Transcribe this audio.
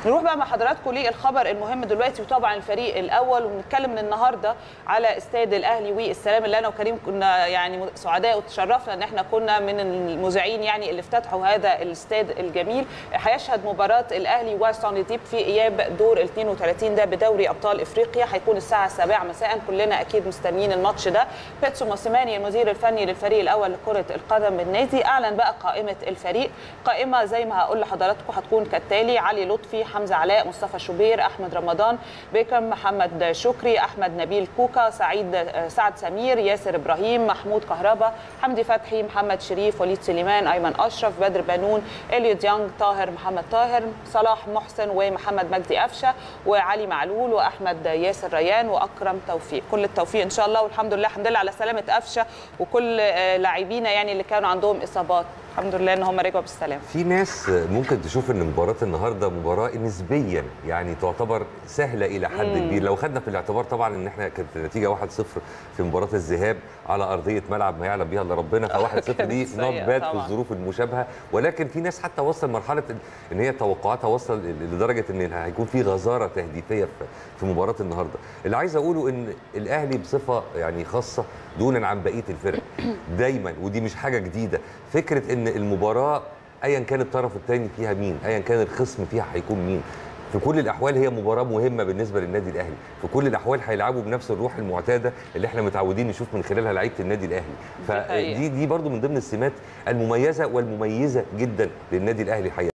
نروح بقى مع حضراتكم للخبر المهم دلوقتي وطبعا الفريق الاول ونتكلم من النهارده على استاد الاهلي والسلام اللي انا وكريم كنا يعني سعداء وتشرفنا ان احنا كنا من المذيعين يعني اللي افتتحوا هذا الاستاد الجميل هيشهد مباراه الاهلي وسانديب في اياب دور ال 32 ده بدوري ابطال افريقيا هيكون الساعه 7 مساء كلنا اكيد مستنيين الماتش ده بيتسو موسيماني المدير الفني للفريق الاول لكره القدم بالنادي اعلن بقى قائمه الفريق قائمه زي ما هقول لحضراتكم هتكون كالتالي علي لطفي حمزه علاء مصطفى شوبير احمد رمضان بيكم محمد شكري احمد نبيل كوكا سعيد سعد سمير ياسر ابراهيم محمود كهربا حمدي فتحي محمد شريف وليد سليمان ايمن اشرف بدر بنون اليو ديانج طاهر محمد طاهر صلاح محسن ومحمد مجدي قفشه وعلي معلول واحمد ياسر ريان واكرم توفيق كل التوفيق ان شاء الله والحمد لله الحمد لله على سلامه قفشه وكل لاعبينا يعني اللي كانوا عندهم اصابات الحمد لله ان هم رجعوا بالسلامه في ناس ممكن تشوف ان مباراه النهارده مباراه نسبيا يعني تعتبر سهله الى حد كبير لو خدنا في الاعتبار طبعا ان احنا كانت النتيجه 1-0 في مباراه الذهاب على ارضيه ملعب ما يعلم بها الا ربنا ف 1-0 دي نوت باد في الظروف المشابهه ولكن في ناس حتى وصل مرحله ان هي توقعاتها وصل لدرجه ان هيكون في غزاره تهديفيه في مباراه النهارده اللي عايز اقوله ان الاهلي بصفه يعني خاصه دونا عن بقيه الفرق دايما ودي مش حاجه جديده فكره ان المباراه ايا كان الطرف الثاني فيها مين ايا كان الخصم فيها هيكون مين في كل الاحوال هي مباراه مهمه بالنسبه للنادي الاهلي في كل الاحوال هيلعبوا بنفس الروح المعتاده اللي احنا متعودين نشوف من خلالها لعيبه النادي الاهلي فدي دي برضو من ضمن السمات المميزه والمميزه جدا للنادي الاهلي الحقيقه